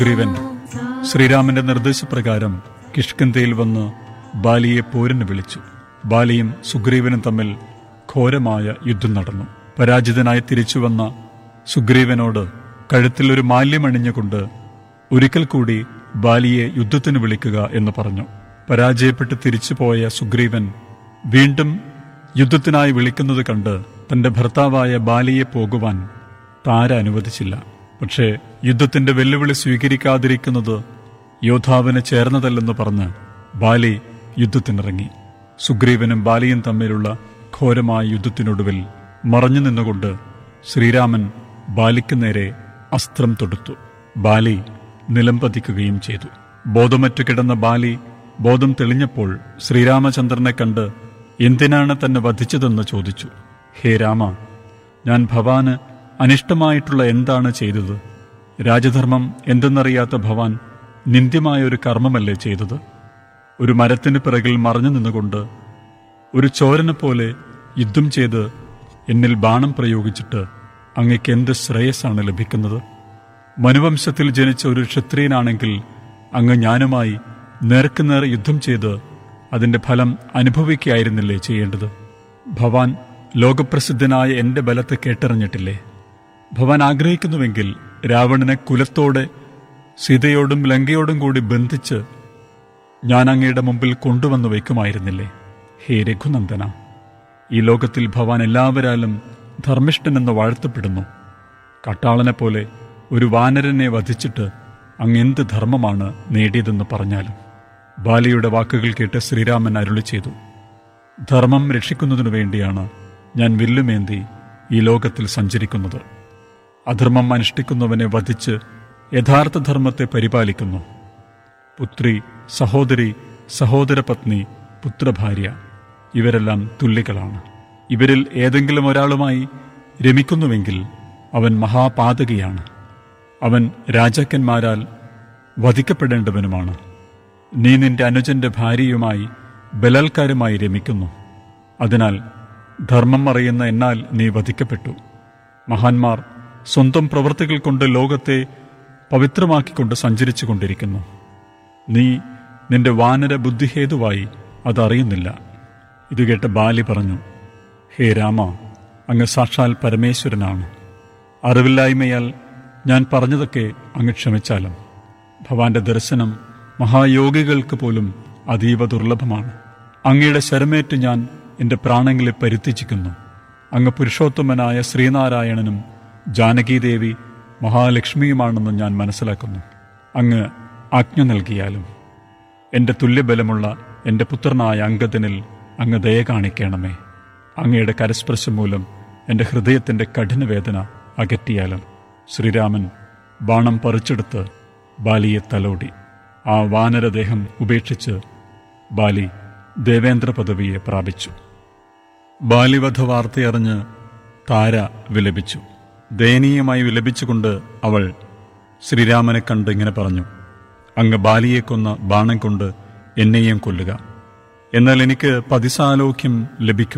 സുഗ്രീവൻ ശ്രീരാമന്റെ നിർദ്ദേശപ്രകാരം കിഷ്കിന്ധയിൽ വന്ന് ബാലിയെ പോരിന് വിളിച്ചു ബാലിയും സുഗ്രീവനും തമ്മിൽ ഘോരമായ യുദ്ധം നടന്നു പരാജിതനായി തിരിച്ചുവന്ന സുഗ്രീവനോട് കഴുത്തിൽ ഒരു മാല്യമണിഞ്ഞുകൊണ്ട് ഒരിക്കൽ കൂടി ബാലിയെ യുദ്ധത്തിന് വിളിക്കുക എന്ന് പറഞ്ഞു പരാജയപ്പെട്ട് തിരിച്ചുപോയ സുഗ്രീവൻ വീണ്ടും യുദ്ധത്തിനായി വിളിക്കുന്നത് കണ്ട് തന്റെ ഭർത്താവായ ബാലിയെ പോകുവാൻ താര അനുവദിച്ചില്ല പക്ഷേ യുദ്ധത്തിന്റെ വെല്ലുവിളി സ്വീകരിക്കാതിരിക്കുന്നത് യോദ്ധാവിന് ചേർന്നതല്ലെന്ന് പറഞ്ഞ് ബാലി യുദ്ധത്തിനിറങ്ങി സുഗ്രീവനും ബാലിയും തമ്മിലുള്ള ഘോരമായ യുദ്ധത്തിനൊടുവിൽ മറഞ്ഞു നിന്നുകൊണ്ട് ശ്രീരാമൻ ബാലിക്ക് നേരെ അസ്ത്രം തൊടുത്തു ബാലി നിലംപതിക്കുകയും ചെയ്തു ബോധമറ്റു കിടന്ന ബാലി ബോധം തെളിഞ്ഞപ്പോൾ ശ്രീരാമചന്ദ്രനെ കണ്ട് എന്തിനാണ് തന്നെ വധിച്ചതെന്ന് ചോദിച്ചു ഹേ രാമ ഞാൻ ഭവാന് അനിഷ്ടമായിട്ടുള്ള എന്താണ് ചെയ്തത് രാജധർമ്മം എന്തെന്നറിയാത്ത ഭവാൻ നിന്ദ്യമായ ഒരു കർമ്മമല്ലേ ചെയ്തത് ഒരു മരത്തിന് പിറകിൽ മറഞ്ഞു നിന്നുകൊണ്ട് ഒരു ചോരനെ പോലെ യുദ്ധം ചെയ്ത് എന്നിൽ ബാണം പ്രയോഗിച്ചിട്ട് അങ്ങയ്ക്ക് എന്ത് ശ്രേയസ്സാണ് ലഭിക്കുന്നത് മനുവംശത്തിൽ ജനിച്ച ഒരു ക്ഷത്രിയനാണെങ്കിൽ അങ്ങ് ഞാനുമായി നേർക്കുനേർ യുദ്ധം ചെയ്ത് അതിന്റെ ഫലം അനുഭവിക്കുകയായിരുന്നില്ലേ ചെയ്യേണ്ടത് ഭവാൻ ലോകപ്രസിദ്ധനായ എന്റെ ബലത്തെ കേട്ടറിഞ്ഞിട്ടില്ലേ ഭവാൻ ആഗ്രഹിക്കുന്നുവെങ്കിൽ രാവണനെ കുലത്തോടെ സീതയോടും ലങ്കയോടും കൂടി ബന്ധിച്ച് ഞാൻ അങ്ങയുടെ മുമ്പിൽ കൊണ്ടുവന്നു വയ്ക്കുമായിരുന്നില്ലേ ഹേ രഘുനന്ദന ഈ ലോകത്തിൽ ഭവാൻ എല്ലാവരാലും ധർമ്മിഷ്ഠനെന്ന് വാഴ്ത്തപ്പെടുന്നു കട്ടാളനെ പോലെ ഒരു വാനരനെ വധിച്ചിട്ട് അങ്ങ് എന്ത് ധർമ്മമാണ് നേടിയതെന്ന് പറഞ്ഞാലും ബാലിയുടെ വാക്കുകൾ കേട്ട് ശ്രീരാമൻ അരുളി ചെയ്തു ധർമ്മം രക്ഷിക്കുന്നതിനു വേണ്ടിയാണ് ഞാൻ വില്ലുമേന്തി ഈ ലോകത്തിൽ സഞ്ചരിക്കുന്നത് അധർമ്മം അനുഷ്ഠിക്കുന്നവനെ വധിച്ച് യഥാർത്ഥ ധർമ്മത്തെ പരിപാലിക്കുന്നു പുത്രി സഹോദരി സഹോദരപത്നി പുത്രഭാര്യ ഇവരെല്ലാം തുല്യകളാണ് ഇവരിൽ ഏതെങ്കിലും ഒരാളുമായി രമിക്കുന്നുവെങ്കിൽ അവൻ മഹാപാതകിയാണ് അവൻ രാജാക്കന്മാരാൽ വധിക്കപ്പെടേണ്ടവനുമാണ് നീ നിന്റെ അനുജന്റെ ഭാര്യയുമായി ബലാത്കാരമായി രമിക്കുന്നു അതിനാൽ ധർമ്മം അറിയുന്ന എന്നാൽ നീ വധിക്കപ്പെട്ടു മഹാന്മാർ സ്വന്തം പ്രവൃത്തികൾ കൊണ്ട് ലോകത്തെ പവിത്രമാക്കിക്കൊണ്ട് സഞ്ചരിച്ചു കൊണ്ടിരിക്കുന്നു നീ നിന്റെ വാനര ബുദ്ധിഹേതുവായി അതറിയുന്നില്ല ഇത് കേട്ട് ബാലി പറഞ്ഞു ഹേ രാമ അങ്ങ് സാക്ഷാൽ പരമേശ്വരനാണ് അറിവില്ലായ്മയാൽ ഞാൻ പറഞ്ഞതൊക്കെ അങ്ങ് ക്ഷമിച്ചാലും ഭവാന്റെ ദർശനം മഹായോഗികൾക്ക് പോലും അതീവ ദുർലഭമാണ് അങ്ങയുടെ ശരമേറ്റ് ഞാൻ എന്റെ പ്രാണങ്ങളെ പരിത്യജിക്കുന്നു അങ്ങ് പുരുഷോത്തമനായ ശ്രീനാരായണനും ജാനകീദേവി മഹാലക്ഷ്മിയുമാണെന്ന് ഞാൻ മനസ്സിലാക്കുന്നു അങ്ങ് ആജ്ഞ നൽകിയാലും എന്റെ തുല്യബലമുള്ള എന്റെ പുത്രനായ അങ്കദനിൽ അങ്ങ് ദയ കാണിക്കണമേ അങ്ങയുടെ കരസ്പർശം മൂലം എന്റെ ഹൃദയത്തിന്റെ കഠിനവേദന അകറ്റിയാലും ശ്രീരാമൻ ബാണം പറിച്ചെടുത്ത് ബാലിയെ തലോടി ആ വാനരദേഹം ഉപേക്ഷിച്ച് ബാലി ദേവേന്ദ്ര പദവിയെ പ്രാപിച്ചു ബാലിവധ വാർത്തയറിഞ്ഞ് താര വിലപിച്ചു ദയനീയമായി വിലപിച്ചുകൊണ്ട് അവൾ ശ്രീരാമനെ കണ്ട് ഇങ്ങനെ പറഞ്ഞു അങ്ങ് ബാലിയെ കൊന്ന ബാണം കൊണ്ട് എന്നെയും കൊല്ലുക എന്നാൽ എനിക്ക് പതിസാലോക്യം ലഭിക്കും